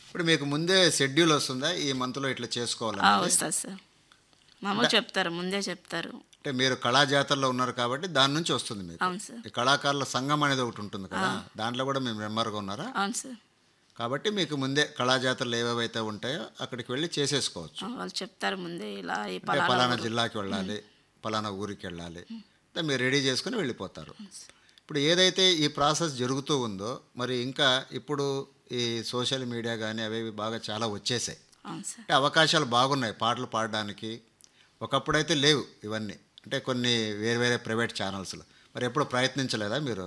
ఇప్పుడు మీకు ముందే షెడ్యూల్ వస్తుందా ఈ మంత్లో ఇట్లా ఆ, చేసుకోవాలని వస్తుంది సార్ మామూలు చెప్తారు ముందే చెప్తారు అంటే మీరు కళా జాతరలో ఉన్నారు కాబట్టి దాని నుంచి వస్తుంది మీకు అవును సార్ ఈ కళాకారుల సంఘం అనేది ఒకటి ఉంటుంది కదా దాంట్లో కూడా మేము మెంబర్గా ఉన్నారా అవును సార్ కాబట్టి మీకు ముందే కళా జాతరలు ఏవేవైతే ఉంటాయో అక్కడికి వెళ్ళి చేసేసుకోవచ్చు ఆ, వాళ్ళు చెప్తారు ముందే ఇలా ఈ అంటే పలానా పలానా జిల్లాకి వెళ్ళాలి పలానా ఊరికి వెళ్ళాలి అంటే మీరు రెడీ చేసుకుని వెళ్ళిపోతారు ఇప్పుడు ఏదైతే ఈ ప్రాసెస్ జరుగుతూ ఉందో మరి ఇంకా ఇప్పుడు ఈ సోషల్ మీడియా కానీ అవి ఇవి బాగా చాలా వచ్చేసాయి అవును సార్ అంటే అవకాశాలు బాగున్నాయి పాటలు పాడడానికి ఒకప్పుడైతే లేవు ఇవన్నీ అంటే కొన్ని వేరే వేరే ప్రైవేట్ ఛానల్స్లో మరి ఎప్పుడు ప్రయత్నించలేదా మీరు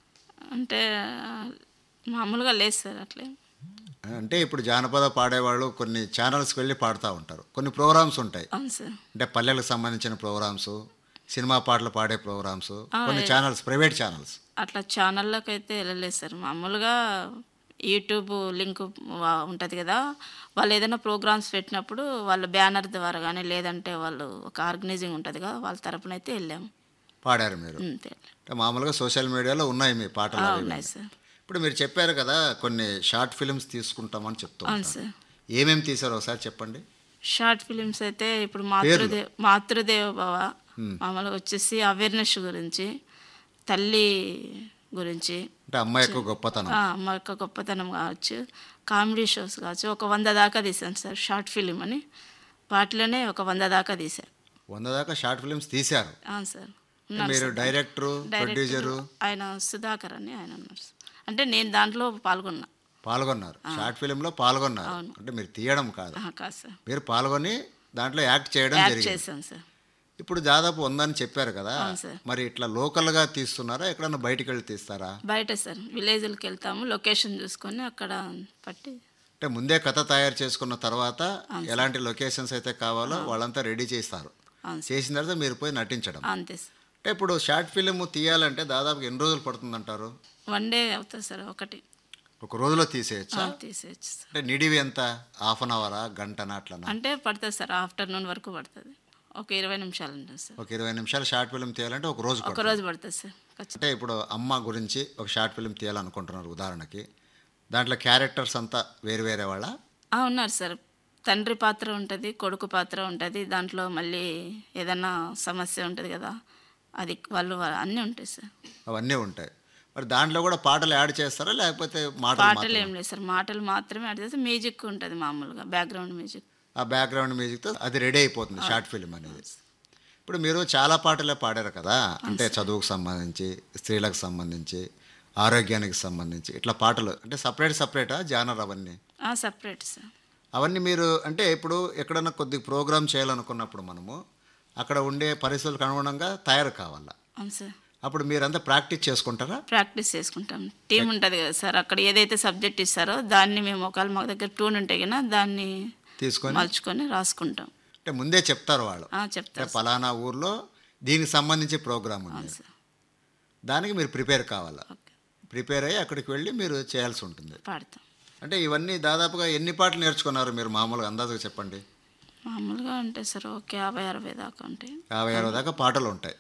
అంటే ఆ, మామూలుగా లేదు సార్ అట్లే అంటే ఇప్పుడు జానపద పాడేవాళ్ళు కొన్ని ఛానల్స్కి వెళ్ళి పాడుతూ ఉంటారు కొన్ని ప్రోగ్రామ్స్ ఉంటాయి అవును సార్ అంటే పల్లెలకు సంబంధించిన ప్రోగ్రామ్స్ సినిమా పాటలు పాడే ప్రోగ్రామ్స్ కొన్ని ఛానల్స్ ప్రైవేట్ ఛానల్స్ అట్లా ఛానల్లోకి అయితే వెళ్ళలేదు సార్ మామూలుగా యూట్యూబ్ లింక్ ఉంటుంది కదా వాళ్ళు ఏదైనా ప్రోగ్రామ్స్ పెట్టినప్పుడు వాళ్ళ బ్యానర్ ద్వారా కానీ లేదంటే వాళ్ళు ఒక ఆర్గనైజింగ్ ఉంటుంది కదా వాళ్ళ తరపున అయితే వెళ్ళాము పాడారు మీరు అంతే అంటే మామూలుగా సోషల్ మీడియాలో ఉన్నాయి మీ పాటలు ఆ, అవి. ఉన్నాయి సార్ ఇప్పుడు మీరు చెప్పారు కదా కొన్ని షార్ట్ ఫిల్మ్స్ తీసుకుంటామని చెప్తూ అవును ఉంటారు. సార్ ఏమేమి తీసారో ఒకసారి చెప్పండి షార్ట్ ఫిలిమ్స్ అయితే ఇప్పుడు మాతృదేవ మాతృదేవ భవ మామూలుగా వచ్చేసి అవేర్నెస్ గురించి తల్లి గురించి అంటే అమ్మ యొక్క గొప్పతనం ఆ, అమ్మ యొక్క గొప్పతనం కావచ్చు కామెడీ షోస్ కావచ్చు ఒక వంద దాకా తీశాను సార్ షార్ట్ ఫిలిం అని వాటిలోనే ఒక వంద దాకా తీశాను వంద దాకా షార్ట్ ఫిల్మ్స్ తీశారు అవును సార్ అంటే ఉన్నారు మీరు సార్. డైరెక్టరు డైరెక్టర్ ప్రొడ్యూసరు ఆయన సుధాకర్ అని ఆయన ఉన్నారు సార్. అంటే నేను దాంట్లో పాల్గొన్నా పాల్గొన్నారు షార్ట్ ఫిలింలో పాల్గొన్నారు అంటే మీరు తీయడం కాదు ఆహా, కాదు సార్ మీరు పాల్గొని దాంట్లో యాక్ట్ చేయడం యాక్ట్ జరిగింది చేశాను సార్ ఇప్పుడు దాదాపు వందని చెప్పారు కదా అవును సార్. మరి ఇట్లా లోకల్గా తీస్తున్నారా ఎక్కడన్నా బయటికి వెళ్ళి తీస్తారా బయట సార్ విలేజ్లకి వెళ్తాము లొకేషన్ చూసుకొని అక్కడ పట్టి అంటే ముందే కథ తయారు చేసుకున్న తర్వాత ఎలాంటి లొకేషన్స్ అయితే కావాలో వాళ్ళంతా రెడీ చేస్తారు అవును సార్ చేసిన తర్వాత మీరు పోయి నటించడం అంతే సార్ అంటే ఇప్పుడు షార్ట్ ఫిలిం తీయాలంటే దాదాపు ఎన్ని రోజులు పడుతుందంటారు వన్ డే అవుతుంది సార్ ఒకటి ఒక రోజులో తీసేయచ్చా ఆ, తీసేయచ్చు సార్ అంటే నిడివి ఎంత హాఫ్ అన్ అవరా గంటనా అట్లనా అంటే పడుతుంది సార్ ఆఫ్టర్నూన్ వరకు పడుతుంది ఒక ఇరవై నిమిషాలు ఉంటుంది సార్ ఒక ఇరవై నిమిషాలు షార్ట్ ఫిలిం తీయాలంటే ఒక రోజు ఒక పడుతుంది. రోజు పడుతుంది సార్ ఖచ్చితంగా అంటే ఇప్పుడు అమ్మ గురించి ఒక షార్ట్ ఫిలిం తీయాలనుకుంటున్నారు ఉదాహరణకి దాంట్లో క్యారెక్టర్స్ అంతా వేరు వేరే వాళ్ళ ఆ, ఉన్నారు సార్ తండ్రి పాత్ర ఉంటుంది కొడుకు పాత్ర ఉంటుంది దాంట్లో మళ్ళీ ఏదన్నా సమస్య ఉంటుంది కదా అది వాళ్ళు అన్నీ ఉంటాయి సార్ అవన్నీ ఉంటాయి మరి దాంట్లో కూడా పాటలు యాడ్ చేస్తారా లేకపోతే మాటలు పాటలు మాత్రమా? ఏం లేదు సార్ మాటలు మాత్రమే యాడ్ చేస్తే మ్యూజిక్ ఉంటుంది మామూలుగా బ్యాక్గ్రౌండ్ మ్యూజిక్ ఆ బ్యాక్గ్రౌండ్ మ్యూజిక్తో అది రెడీ అయిపోతుంది షార్ట్ ఫిలిం అనేది ఇప్పుడు మీరు చాలా పాటలే పాడారు కదా అంటే చదువుకు సంబంధించి స్త్రీలకు సంబంధించి ఆరోగ్యానికి సంబంధించి ఇట్లా పాటలు అంటే సపరేట్ సపరేటా జానర్ అవన్నీ సపరేట్ సార్ అవన్నీ మీరు అంటే ఇప్పుడు ఎక్కడన్నా కొద్ది ప్రోగ్రామ్ చేయాలనుకున్నప్పుడు మనము అక్కడ ఉండే పరిస్థితులకు అనుగుణంగా తయారు కావాలా అవును సార్ అప్పుడు మీరంతా ప్రాక్టీస్ చేసుకుంటారా ప్రాక్టీస్ చేసుకుంటాం టీం ఉంటుంది కదా సార్ అక్కడ ఏదైతే సబ్జెక్ట్ ఇస్తారో దాన్ని మేము ఒకవేళ మా దగ్గర టూన్ ఉంటే కన్నా దాన్ని తీసుకొని మలుచుకొని రాసుకుంటాం అంటే ముందే చెప్తారు వాళ్ళు ఆ, అంటే చెప్తారు సార్. ఫలానా ఊర్లో దీనికి సంబంధించి ప్రోగ్రామ్ ఉంది అవును సార్ దానికి మీరు ప్రిపేర్ కావాలా ఓకే ప్రిపేర్ అయ్యి అక్కడికి వెళ్ళి మీరు చేయాల్సి ఉంటుంది పాడతాం అంటే ఇవన్నీ దాదాపుగా ఎన్ని పాటలు నేర్చుకున్నారు మీరు మామూలుగా అందాజుగా చెప్పండి మామూలుగా ఉంటాయి సార్ ఒక యాభై అరవై దాకా ఉంటాయి యాభై అరవై దాకా పాటలు ఉంటాయి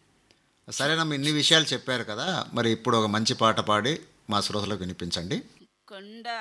సరేనమ్మా ఇన్ని విషయాలు చెప్పారు కదా మరి ఇప్పుడు ఒక మంచి పాట పాడి మా శ్రోతలకు వినిపించండి కొండ